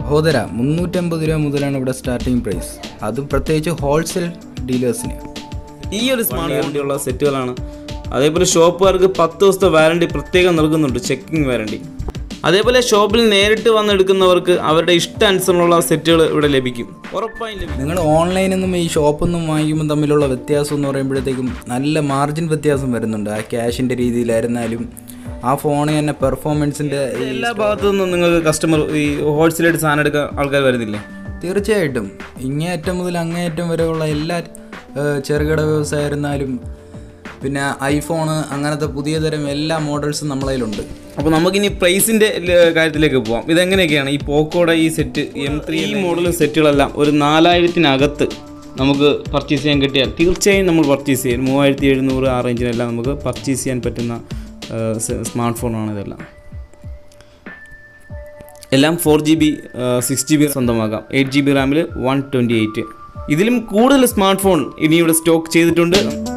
സഹോദര മുന്നൂറ്റമ്പത് രൂപ മുതലാണ് ഇവിടെ സ്റ്റാർട്ടിംഗ് പ്രൈസ് അതും പ്രത്യേകിച്ച് ഹോൾസെയിൽ ഡീലേഴ്സിന് ഈ ഒരു സ്മാർട്ട് വാറണ്ടിയുള്ള സെറ്റുകളാണ് അതേപോലെ ഷോപ്പുകാർക്ക് പത്ത് ദിവസത്തെ വാറണ്ടി പ്രത്യേകം നൽകുന്നുണ്ട് ചെക്കിംഗ് വാറണ്ടി അതേപോലെ ഷോപ്പിൽ നേരിട്ട് വന്നെടുക്കുന്നവർക്ക് അവരുടെ ഇഷ്ടാനുസരണമുള്ള സെറ്റുകൾ ഇവിടെ ലഭിക്കും ഉറപ്പായും ലഭിക്കും നിങ്ങൾ ഓൺലൈനിൽ നിന്നും ഈ ഷോപ്പിൽ നിന്നും വാങ്ങിക്കുമ്പോൾ തമ്മിലുള്ള വ്യത്യാസം എന്ന് പറയുമ്പോഴത്തേക്കും നല്ല മാർജിൻ വ്യത്യാസം വരുന്നുണ്ട് ആ ക്യാഷിൻ്റെ രീതിയിലായിരുന്നാലും ആ ഫോണിൽ തന്നെ പെർഫോമൻസിൻ്റെ എല്ലാ ഭാഗത്തു നിന്നും നിങ്ങൾക്ക് കസ്റ്റമർ ഈ ഹോൾസെയിലായിട്ട് സാധനം എടുക്കാൻ ആൾക്കാർ വരുന്നില്ലേ തീർച്ചയായിട്ടും ഇങ്ങേയറ്റം മുതൽ അങ്ങേയറ്റം വരെയുള്ള എല്ലാ ഏഹ്, ചെറുകിട വ്യവസായിരുന്നാലും പിന്നെ ഐഫോണ് അങ്ങനത്തെ പുതിയ തരം എല്ലാ മോഡൽസും നമ്മളെ കയ്യിലുണ്ട് അപ്പോൾ നമുക്കിനി പ്രൈസിൻ്റെ കാര്യത്തിലേക്ക് പോവാം ഇതെങ്ങനെയൊക്കെയാണ് ഈ പോക്കോയുടെ ഈ സെറ്റ് എം ത്രീ ഈ മോഡൽ സെറ്റുകളെല്ലാം ഒരു നാലായിരത്തിനകത്ത് നമുക്ക് പർച്ചേസ് ചെയ്യാൻ കിട്ടിയാൽ തീർച്ചയായും നമ്മൾ പർച്ചേസ് ചെയ്യും മൂവായിരത്തി എഴുന്നൂറ് ആ റേഞ്ചിനെല്ലാം നമുക്ക് പർച്ചേസ് ചെയ്യാൻ പറ്റുന്ന സ്മാർട്ട് ഫോണാണ് ഇതെല്ലാം എല്ലാം four G B six G B സ്വന്തമാക്കാം എയ്റ്റ് ജി ബി റാമിൽ വൺ ട്വൻറ്റി എയ്റ്റ് ഇതിലും കൂടുതൽ സ്മാർട്ട് ഫോൺ ഇനി ഇവിടെ സ്റ്റോക്ക് ചെയ്തിട്ടുണ്ട്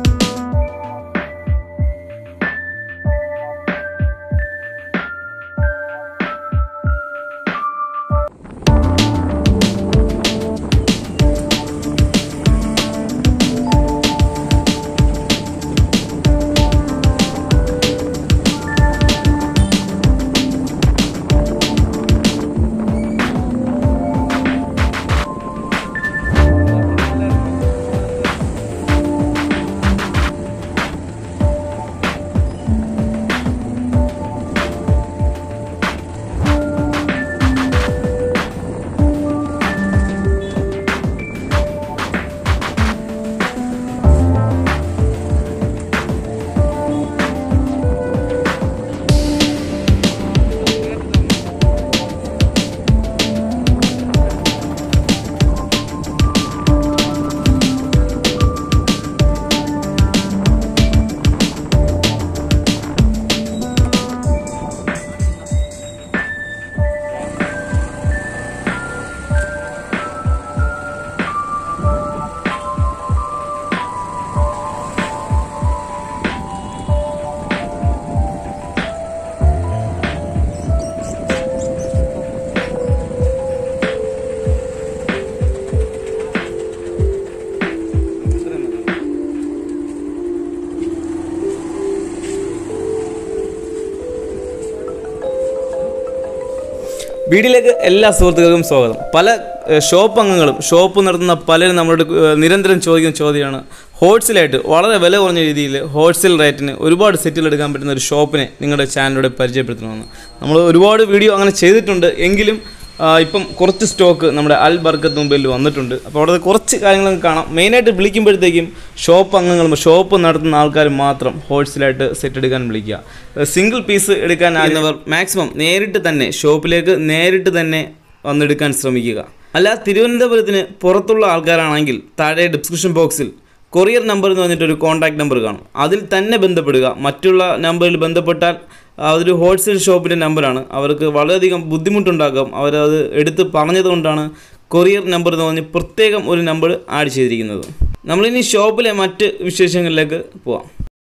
വീഡിയോയിലേക്ക് എല്ലാ സുഹൃത്തുക്കൾക്കും സ്വാഗതം പല ഏഹ്, ഷോപ്പ് അംഗങ്ങളും ഷോപ്പ് നടത്തുന്ന പലരും നമ്മളോട് ഏഹ്, നിരന്തരം ചോദിക്കുന്ന ചോദ്യമാണ് ഹോൾസെയിലായിട്ട് വളരെ വില കുറഞ്ഞ രീതിയിൽ ഹോൾസെയിൽ റേറ്റിന് ഒരുപാട് സെറ്റുകൾ എടുക്കാൻ പറ്റുന്ന ഒരു ഷോപ്പിനെ നിങ്ങളുടെ ചാനലിലൂടെ പരിചയപ്പെടുത്തണമെന്ന് നമ്മൾ ഒരുപാട് വീഡിയോ അങ്ങനെ ചെയ്തിട്ടുണ്ട് എങ്കിലും ആ, ഇപ്പം കുറച്ച് സ്റ്റോക്ക് നമ്മുടെ അൽ ബർക്കത്ത് മുമ്പിൽ വന്നിട്ടുണ്ട് അപ്പോൾ അവിടെ കുറച്ച് കാര്യങ്ങൾ കാണാം മെയിനായിട്ട് വിളിക്കുമ്പോഴത്തേക്കും ഷോപ്പ് അംഗങ്ങളും ഷോപ്പ് നടത്തുന്ന ആൾക്കാർ മാത്രം ഹോൾസെയിലായിട്ട് സെറ്റ് എടുക്കാൻ വിളിക്കുക സിംഗിൾ പീസ് എടുക്കാൻ ആകുന്നവർ മാക്സിമം നേരിട്ട് തന്നെ ഷോപ്പിലേക്ക് നേരിട്ട് തന്നെ വന്നെടുക്കാൻ ശ്രമിക്കുക അല്ല തിരുവനന്തപുരത്തിന് പുറത്തുള്ള ആൾക്കാരാണെങ്കിൽ താഴെ ഡിസ്ക്രിപ്ഷൻ ബോക്സിൽ കൊറിയർ നമ്പർ എന്ന് പറഞ്ഞിട്ട് ഒരു കോൺടാക്ട് നമ്പർ കാണും അതിൽ തന്നെ ബന്ധപ്പെടുക മറ്റുള്ള നമ്പറിൽ ബന്ധപ്പെട്ടാൽ അതൊരു ഹോൾസെയിൽ ഷോപ്പിൻ്റെ നമ്പറാണ് അവർക്ക് വളരെയധികം ബുദ്ധിമുട്ടുണ്ടാകും അവരത് എടുത്ത് പറഞ്ഞതുകൊണ്ടാണ് കൊറിയർ നമ്പർ എന്ന് പറഞ്ഞ് പ്രത്യേകം ഒരു നമ്പർ ആഡ് ചെയ്തിരിക്കുന്നത് നമ്മളിനി ഷോപ്പിലെ മറ്റ് വിശേഷങ്ങളിലേക്ക് പോവാം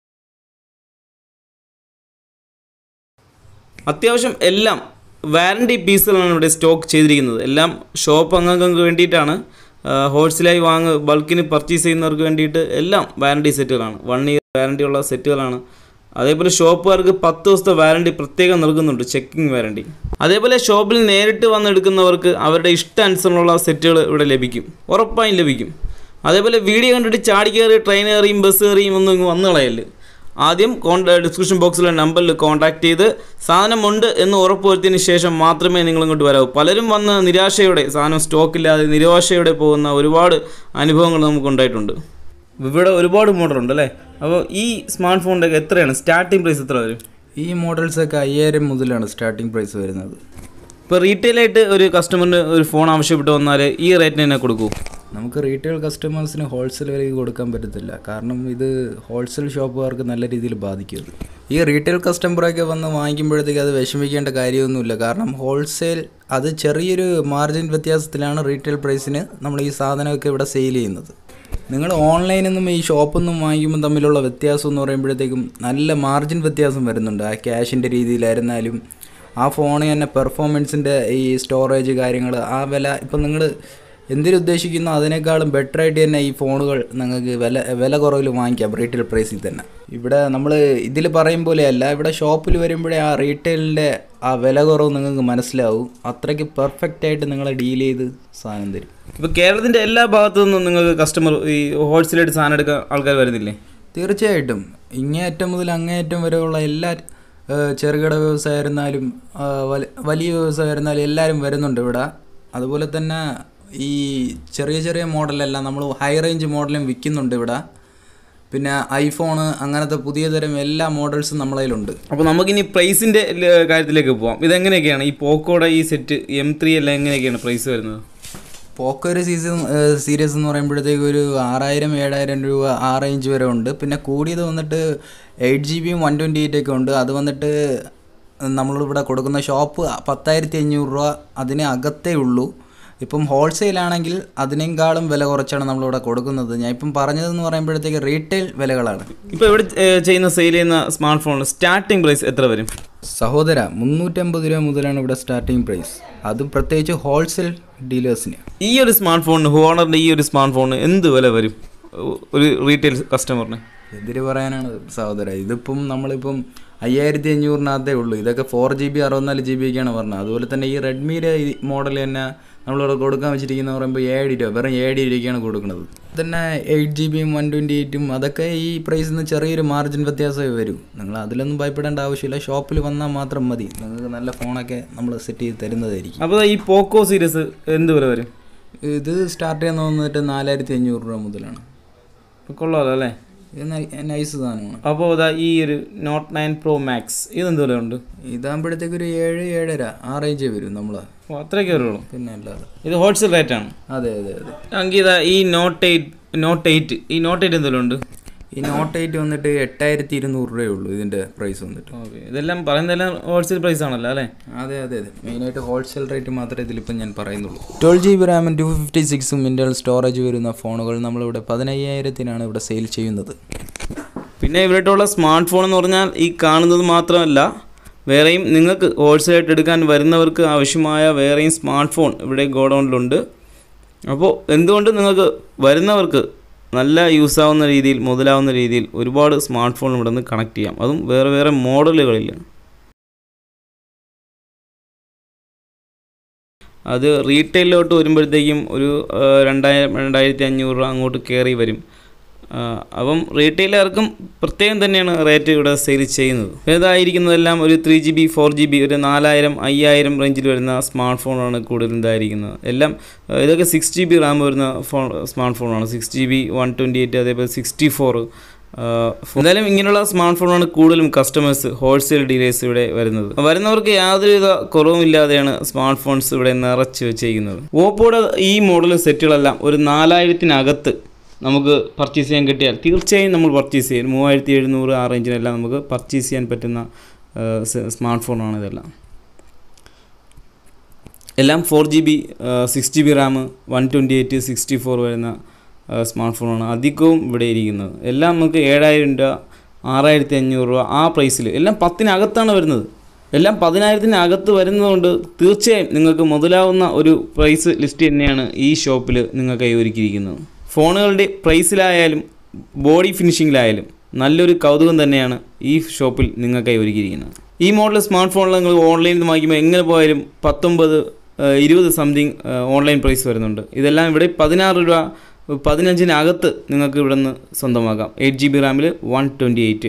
അത്യാവശ്യം എല്ലാം വാറണ്ടി പീസുകളാണ് ഇവിടെ സ്റ്റോക്ക് ചെയ്തിരിക്കുന്നത് എല്ലാം ഷോപ്പ് അംഗങ്ങൾക്ക് വേണ്ടിയിട്ടാണ് ഹോൾസെയിലായി വാങ്ങ് ബൾക്കിന് പർച്ചേസ് ചെയ്യുന്നവർക്ക് വേണ്ടിയിട്ട് എല്ലാം വാറണ്ടി സെറ്റുകളാണ് വൺ ഇയർ വാറണ്ടി ഉള്ള സെറ്റുകളാണ് അതേപോലെ ഷോപ്പുകാർക്ക് പത്ത് ദിവസത്തെ വാറണ്ടി പ്രത്യേകം നൽകുന്നുണ്ട് ചെക്കിംഗ് വാറണ്ടി അതേപോലെ ഷോപ്പിൽ നേരിട്ട് വന്നെടുക്കുന്നവർക്ക് അവരുടെ ഇഷ്ടാനുസരണമുള്ള സെറ്റുകൾ ഇവിടെ ലഭിക്കും ഉറപ്പായും ലഭിക്കും അതേപോലെ വീഡിയോ കണ്ടിട്ട് ചാടി കയറി ട്രെയിൻ കയറിയും ബസ് കയറിയും ഒന്നും ഇങ്ങ് വന്നു കളയല്ലേ ആദ്യം കോണ്ട ഡിസ്ക്രിപ്ഷൻ ബോക്സിലെ നമ്പറിൽ കോൺടാക്ട് ചെയ്ത് സാധനമുണ്ട് എന്ന് ഉറപ്പുവരുത്തിയതിന് ശേഷം മാത്രമേ നിങ്ങൾ ഇങ്ങോട്ട് വരാവൂ പലരും വന്ന് നിരാശയോടെ സാധനം സ്റ്റോക്കില്ലാതെ നിരാശയോടെ പോകുന്ന ഒരുപാട് അനുഭവങ്ങൾ നമുക്ക് ഉണ്ടായിട്ടുണ്ട് ഇവിടെ ഒരുപാട് മോഡലുണ്ട് അല്ലേ അപ്പോൾ ഈ സ്മാർട്ട് ഫോണിൻ്റെ ഒക്കെ എത്രയാണ് സ്റ്റാർട്ടിംഗ് പ്രൈസ് എത്ര വരും ഈ മോഡൽസൊക്കെ അയ്യായിരം മുതലാണ് സ്റ്റാർട്ടിംഗ് പ്രൈസ് വരുന്നത് ഇപ്പോൾ റീറ്റെയിലായിട്ട് ഒരു കസ്റ്റമറിന് ഒരു ഫോൺ ആവശ്യപ്പെട്ട് വന്നാൽ ഈ റേറ്റിന് തന്നെ കൊടുക്കൂ നമുക്ക് റീറ്റെയിൽ കസ്റ്റമേഴ്സിന് ഹോൾസെയിൽ വിലയ്ക്ക് കൊടുക്കാൻ പറ്റത്തില്ല കാരണം ഇത് ഹോൾസെയിൽ ഷോപ്പുകാർക്ക് നല്ല രീതിയിൽ ബാധിക്കും ഇത്. ഈ റീറ്റെയിൽ കസ്റ്റമറൊക്കെ വന്ന് വാങ്ങിക്കുമ്പോഴത്തേക്ക് അത് വിഷമിക്കേണ്ട കാര്യമൊന്നുമില്ല കാരണം ഹോൾസെയിൽ അത് ചെറിയൊരു മാർജിൻ വ്യത്യാസത്തിലാണ് റീറ്റെയിൽ പ്രൈസിന് നമ്മൾ ഈ സാധനമൊക്കെ ഇവിടെ സെയിൽ ചെയ്യുന്നത് നിങ്ങൾ ഓൺലൈനിൽ നിന്നും ഈ ഷോപ്പിൽ നിന്നും വാങ്ങിക്കുമ്പോൾ തമ്മിലുള്ള വ്യത്യാസം എന്ന് പറയുമ്പോഴത്തേക്കും നല്ല മാർജിൻ വ്യത്യാസം വരുന്നുണ്ട് ആ ക്യാഷിൻ്റെ രീതിയിലായിരുന്നാലും ആ ഫോണിന് തന്നെ പെർഫോമൻസിൻ്റെ ഈ സ്റ്റോറേജ് കാര്യങ്ങൾ ആ വില ഇപ്പം നിങ്ങൾ എന്തിനുദ്ദേശിക്കുന്നോ അതിനേക്കാളും ബെറ്റർ ആയിട്ട് തന്നെ ഈ ഫോണുകൾ നിങ്ങൾക്ക് വില വില കുറവിൽ വാങ്ങിക്കാം റീറ്റെയിൽ പ്രൈസിൽ തന്നെ ഇവിടെ നമ്മൾ ഇതിൽ പറയും പോലെയല്ല ഇവിടെ ഷോപ്പിൽ വരുമ്പോഴേ ആ റീറ്റെയിലിൻ്റെ ആ വില കുറവ് നിങ്ങൾക്ക് മനസ്സിലാവും അത്രയ്ക്ക് പെർഫെക്റ്റ് ആയിട്ട് നിങ്ങളെ ഡീൽ ചെയ്ത് സാധനം തരും ഇപ്പോൾ കേരളത്തിൻ്റെ എല്ലാ ഭാഗത്തു നിന്നും നിങ്ങൾക്ക് കസ്റ്റമർ ഈ ഹോൾസെയിലായിട്ട് സാധനം എടുക്കാൻ ആൾക്കാർ വരുന്നില്ലേ തീർച്ചയായിട്ടും ഇങ്ങേയറ്റം മുതൽ അങ്ങേയറ്റം വരെയുള്ള എല്ലാ ഏഹ്, ചെറുകിട വ്യവസായമായിരുന്നാലും ആ, വല- വലിയ വ്യവസായമായിരുന്നാലും എല്ലാവരും വരുന്നുണ്ട് ഇവിടെ അതുപോലെ തന്നെ ഈ ചെറിയ ചെറിയ മോഡലെല്ലാം നമ്മൾ ഹൈ റേഞ്ച് മോഡലും വിൽക്കുന്നുണ്ട് ഇവിടെ പിന്നെ ഐഫോണ് അങ്ങനത്തെ പുതിയ തരം എല്ലാ മോഡൽസും നമ്മളതിലുണ്ട് അപ്പോൾ നമുക്കിനി പ്രൈസിൻ്റെ കാര്യത്തിലേക്ക് പോവാം ഇതെങ്ങനെയൊക്കെയാണ് ഈ പോക്കോയുടെ ഈ സെറ്റ് എം ത്രീ എല്ലാം എങ്ങനെയൊക്കെയാണ് പ്രൈസ് വരുന്നത് പോക്കോ ഒരു സീസൺ സീരീസ് എന്ന് പറയുമ്പോഴത്തേക്ക് ഒരു ആറായിരം ഏഴായിരം രൂപ ആ റേഞ്ച് വരെ ഉണ്ട് പിന്നെ കൂടിയത് വന്നിട്ട് എയ്റ്റ് ജി ബിയും വൺ ട്വൻറ്റി എയ്റ്റ് ഒക്കെ ഉണ്ട് അത് വന്നിട്ട് നമ്മളിവിടെ കൊടുക്കുന്ന ഷോപ്പ് പത്തായിരത്തി അഞ്ഞൂറ് രൂപ അതിന് അകത്തേ ഉള്ളൂ ഇപ്പം ഹോൾസെയിൽ ആണെങ്കിൽ അതിനേക്കാളും വില കുറച്ചാണ് നമ്മളിവിടെ കൊടുക്കുന്നത് ഞാൻ ഇപ്പം പറഞ്ഞതെന്ന് പറയുമ്പോഴത്തേക്ക് റീറ്റെയിൽ വിലകളാണ് ഇപ്പോൾ ഇവിടെ ഏഹ്, ചെയ്യുന്ന സെയിൽ ചെയ്യുന്ന സ്മാർട്ട് ഫോണിൽ സ്റ്റാർട്ടിംഗ് പ്രൈസ് എത്ര വരും സഹോദര മുന്നൂറ്റമ്പത് രൂപ മുതലാണ് ഇവിടെ സ്റ്റാർട്ടിംഗ് പ്രൈസ് അതും പ്രത്യേകിച്ച് ഹോൾസെയിൽ ഡീലേഴ്സിന് ഈ ഒരു സ്മാർട്ട് ഫോണിന് ഹോണറിൻ്റെ ഈ ഒരു സ്മാർട്ട് ഫോണിന് എന്ത് വില വരും ഒരു റീറ്റെയിൽ കസ്റ്റമറിന് എന്തിന് പറയാനാണ് സഹോദര ഇതിപ്പം നമ്മളിപ്പം അയ്യായിരത്തി അഞ്ഞൂറിനകത്തേ ഉള്ളൂ ഇതൊക്കെ ഫോർ ജി ബി അറുപത്തിനാല് ജി ബി ഒക്കെയാണ് പറഞ്ഞത് അതുപോലെ തന്നെ ഈ റെഡ്മിയുടെ ഈ മോഡൽ തന്നെ നമ്മളിവിടെ കൊടുക്കാൻ വെച്ചിരിക്കുന്ന പറയുമ്പോൾ ഏഴ് രൂപ വെറും ഏഴ് രൂപയ്ക്കാണ് കൊടുക്കുന്നത് തന്നെ എയ്റ്റ് ജി ബിയും വൺ ട്വൻറ്റി എയ്റ്റും അതൊക്കെ ഈ പ്രൈസിൽ നിന്ന് ചെറിയൊരു മാർജിൻ വ്യത്യാസമേ വരൂ നിങ്ങൾ അതിലൊന്നും ഭയപ്പെടേണ്ട ആവശ്യമില്ല ഷോപ്പിൽ വന്നാൽ മാത്രം മതി നിങ്ങൾക്ക് നല്ല ഫോണൊക്കെ നമ്മൾ സെറ്റ് ചെയ്ത് തരുന്നതായിരിക്കും അപ്പോൾ ഈ പോക്കോ സീരീസ് എന്ത് വില വരും ഇത് സ്റ്റാർട്ട് ചെയ്യുന്ന വന്നിട്ട് നാലായിരത്തി അഞ്ഞൂറ് രൂപ മുതലാണ് കൊള്ളാമല്ലോ അല്ലേ ഇത് നൈസ് സാധനമാണ് അപ്പോൾ ഇതാ ഈ ഒരു നോട്ട് നയൻ പ്രോ മാക്സ് ഇതെന്ത് വില ഉണ്ട് ഇതാകുമ്പോഴത്തേക്ക് ഒരു ഏഴ് ഏഴര ആ റേഞ്ചേ വരും നമ്മൾ ഓ അത്രയൊക്കെ വരുള്ളൂ പിന്നെ അല്ലാതെ ഇത് ഹോൾസെയിൽ റേറ്റ് ആണ് അതെ അതെ അതെ എങ്കിൽ ഇതാ ഈ നോട്ട് എയ്റ്റ് നോട്ട് എയ്റ്റ് ഈ നോട്ട് എയ്റ്റ് എന്തെങ്കിലും ഉണ്ട് ഈ നോട്ട് എയ്റ്റ് വന്നിട്ട് എട്ടായിരത്തി ഇരുന്നൂറ് രൂപയേ ഉള്ളൂ ഇതിൻ്റെ പ്രൈസ് വന്നിട്ട് ഓക്കെ ഇതെല്ലാം പറയുന്നതെല്ലാം ഹോൾസെയിൽ പ്രൈസ് ആണല്ലോ അല്ലേ അതെ അതെ അതെ മെയിനായിട്ട് ഹോൾസെയിൽ റേറ്റ് മാത്രമേ ഇതിലിപ്പം ഞാൻ പറയുന്നുള്ളൂ ട്വൽവ് ജി ബി റാമും ടു ഫിഫ്റ്റി സിക്സും ഇൻ്റർണൽ സ്റ്റോറേജ് വരുന്ന ഫോണുകൾ നമ്മളിവിടെ പതിനയ്യായിരത്തിനാണ് ഇവിടെ സെയിൽ ചെയ്യുന്നത് പിന്നെ ഇവരായിട്ടുള്ള സ്മാർട്ട് ഫോൺ എന്ന് പറഞ്ഞാൽ ഈ കാണുന്നത് മാത്രമല്ല വേറെയും നിങ്ങൾക്ക് ഹോൾസെയിലായിട്ട് എടുക്കാൻ വരുന്നവർക്ക് ആവശ്യമായ വേറെയും സ്മാർട്ട് ഫോൺ ഇവിടെ ഗോഡൗണിലുണ്ട് അപ്പോൾ എന്തുകൊണ്ട് നിങ്ങൾക്ക് വരുന്നവർക്ക് നല്ല യൂസ് ആവുന്ന രീതിയിൽ മുതലാവുന്ന രീതിയിൽ ഒരുപാട് സ്മാർട്ട് ഫോൺ ഇവിടെ നിന്ന് കണക്ട് ചെയ്യാം അതും വേറെ വേറെ മോഡലുകളിൽ അത് റീറ്റെയിലോട്ട് വരുമ്പോഴത്തേക്കും ഒരു ആ, രണ്ടായിരം രണ്ടായിരത്തി അഞ്ഞൂറ് രൂപ അങ്ങോട്ട് കയറി വരും ആ, അപ്പം റീറ്റെയിലർക്കും പ്രത്യേകം തന്നെയാണ് റേറ്റ് ഇവിടെ സെയിൽ ചെയ്യുന്നത് ഇതായിരിക്കുന്നതെല്ലാം ഒരു three G B four G B ഒരു നാലായിരം അയ്യായിരം റേഞ്ചിൽ വരുന്ന സ്മാർട്ട് ഫോണാണ് കൂടുതലും ഇതായിരിക്കുന്നത് എല്ലാം ആ, ഇതൊക്കെ സിക്സ് ജി ബി റാം വരുന്ന ഫോൺ സ്മാർട്ട് ഫോണാണ് six G B one twenty eight അതേപോലെ സിക്സ്റ്റി ഫോർ എന്തായാലും ഇങ്ങനെയുള്ള സ്മാർട്ട് ഫോണാണ് കൂടുതലും കസ്റ്റമേഴ്സ് ഹോൾസെയിൽ ഡീലേഴ്സ് ഇവിടെ വരുന്നത് വരുന്നവർക്ക് യാതൊരുവിധ കുറവുമില്ലാതെയാണ് സ്മാർട്ട് ഫോൺസ് ഇവിടെ നിറച്ച് വെച്ചിരിക്കുന്നത് ഓപ്പോയുടെ ഈ മോഡൽ സെറ്റുകളെല്ലാം ഒരു നാലായിരത്തിനകത്ത് നമുക്ക് പർച്ചേസ് ചെയ്യാൻ കിട്ടിയാൽ തീർച്ചയായും നമ്മൾ പർച്ചേസ് ചെയ്യും മൂവായിരത്തി എഴുന്നൂറ് ആ റേഞ്ചിനെല്ലാം നമുക്ക് പർച്ചേസ് ചെയ്യാൻ പറ്റുന്ന സ്മാർട്ട് ഫോണാണ് ഇതെല്ലാം എല്ലാം four G B six G B RAM one twenty eight sixty four വരുന്ന സ്മാർട്ട് ഫോണാണ് അധികവും ഇവിടെ ഇരിക്കുന്നത് എല്ലാം നമുക്ക് ഏഴായിരം രൂപ ആറായിരത്തി അഞ്ഞൂറ് രൂപ ആ പ്രൈസിൽ എല്ലാം പത്തിനകത്താണ് വരുന്നത് എല്ലാം പതിനായിരത്തിനകത്ത് വരുന്നതുകൊണ്ട് തീർച്ചയായും നിങ്ങൾക്ക് മുതലാവുന്ന ഒരു പ്രൈസ് ലിസ്റ്റ് തന്നെയാണ് ഈ ഷോപ്പിൽ നിങ്ങൾക്ക് ഒരുക്കിയിരിക്കുന്നത് ഫോണുകളുടെ പ്രൈസിലായാലും ബോഡി ഫിനിഷിങ്ങിലായാലും നല്ലൊരു കൗതുകം തന്നെയാണ് ഈ ഷോപ്പിൽ നിങ്ങൾക്കായി ഒരുക്കിയിരിക്കുന്നത് ഈ മോഡൽ സ്മാർട്ട് ഫോണിൽ നിങ്ങൾ ഓൺലൈനിൽ നിന്ന് വാങ്ങിക്കുമ്പോൾ എങ്ങനെ പോയാലും പത്തൊമ്പത് ഏഹ്, ഇരുപത് സംതിങ് ഓൺലൈൻ പ്രൈസ് വരുന്നുണ്ട് ഇതെല്ലാം ഇവിടെ പതിനാറ് രൂപ പതിനഞ്ചിനകത്ത് നിങ്ങൾക്ക് ഇവിടെ നിന്ന് സ്വന്തമാക്കാം എയ്റ്റ് ജി ബി റാമിൽ വൺ ട്വൻറ്റി എയ്റ്റ്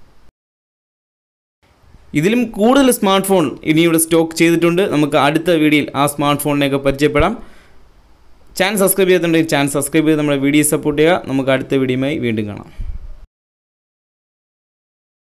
ഇതിലും കൂടുതൽ സ്മാർട്ട് ഫോൺ ഇനി ഇവിടെ സ്റ്റോക്ക് ചെയ്തിട്ടുണ്ട് നമുക്ക് അടുത്ത വീഡിയോയിൽ ആ സ്മാർട്ട് ഫോണിനെയൊക്കെ പരിചയപ്പെടാം ചാനൽ സബ്സ്ക്രൈബ് ചെയ്തിട്ടുണ്ടെങ്കിൽ ചാനൽ സബ്സ്ക്രൈബ് ചെയ്ത് നമ്മുടെ വീഡിയോ സപ്പോർട്ട് ചെയ്യുക നമുക്ക് അടുത്ത വീഡിയോയുമായി വീണ്ടും കാണാം